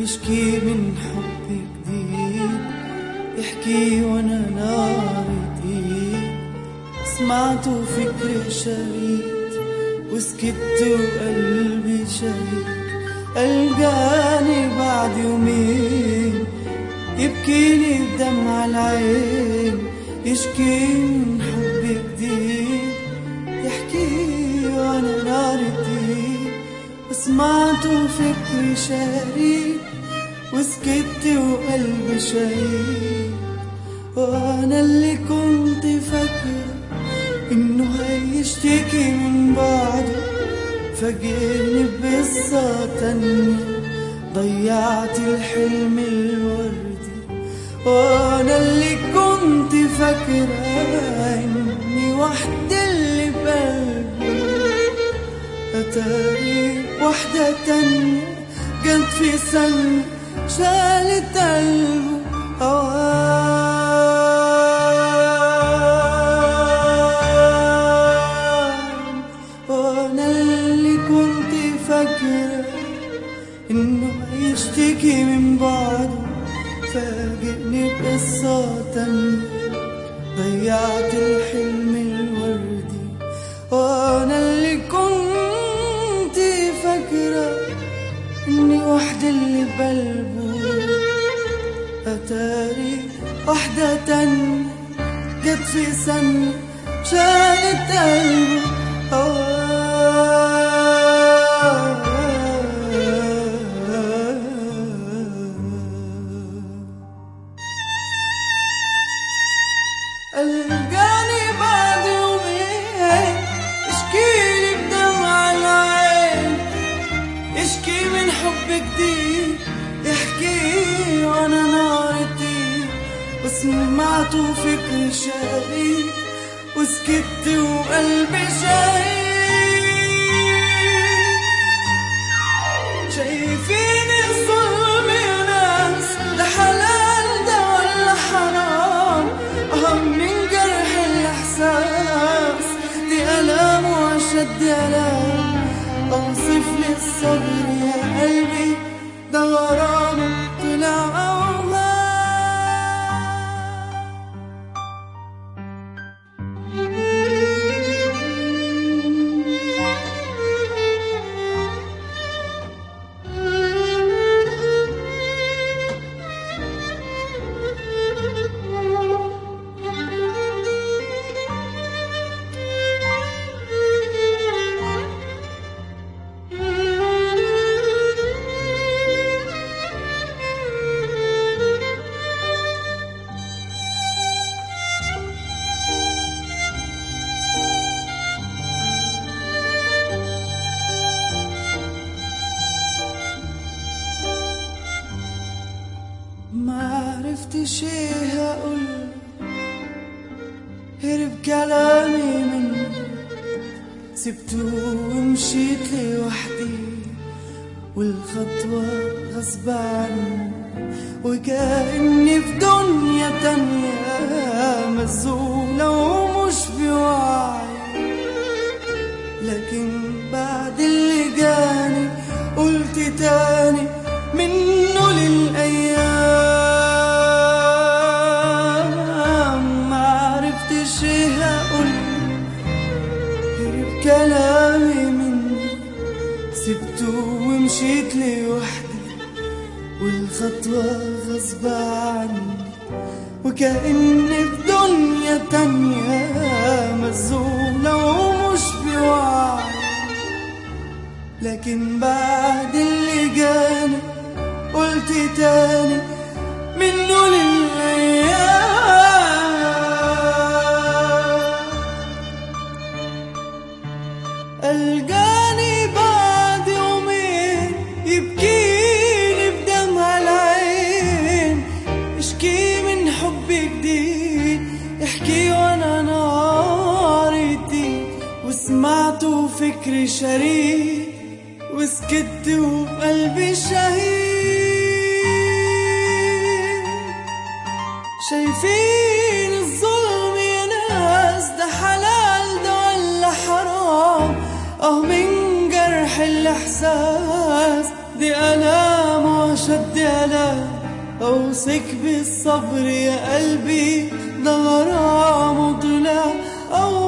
يشكي من حب جديد يحكي وانا ناري ايد سمعت وفكري شريت وسكت وقلبي شهيد ألقاني بعد يومين يبكيني بدمع العين يشكي من حب جديد يحكي وانا نار جديد سمعت وفكري شريد وسكت وقلبي شهيد وانا اللي كنت فاكره انه هيشتكي من بعده فاجئني بقصة تانية ضيعت الحلم الوردي وانا اللي كنت فاكرة اني وحدة اللي بقلبي اتاري واحدة تانية جت في ثانية شالت قلبه أوام وانا اللي كنت فاكرة انه هيشتكي من بعده فاجئني بقصة تانية ضيعت الحلم الوردي وانا اللي كنت فاكرة اني وحدة اللي بقلبه اتاري واحدة تانية جت في ثانية شالت قلبه ألقاني بعد يومين اشكيلي بدمع العين اشكي من حب جديد يحكي وانا نارتي وسمعت وفكري شريك وسكت وقلبي شهيد شايفين الظلم يا ناس ده حلال ده ولا حرام أهم من جرح الإحساس دي ألام وأشد ألام أوصف لي الصبر يا قلبي ده غرام طلع أوهام ما عرفتش ايه هقول هرب كلامي مني سبته ومشيت لوحدي والخطوة غصب عني وكأني في دنيا تانية مزولة ومش بوعي لكن بعد اللي جاني قلت تاني منه للأيام ما عرفتش ايه هقول هرب كلامي مني سبته ومشيت لوحدي والخطوة غصب عني وكأني في دنيا تانية مزولة ومش بوعي لكن بعد اللي جاني قلت تاني منه للأيام ألقاني بعد يومين يبكيني بدمع العين اشكي من حب جديد احكي وانا ناري جديد وسمعت وفكري شريد وسكت وقلبي شهيد شايفين الظلم يا ناس ده حلال ده ولا حرام اه من جرح الاحساس دي الام وش شد أنا أوصيك بالصبر يا قلبي ده غرام ضلع أو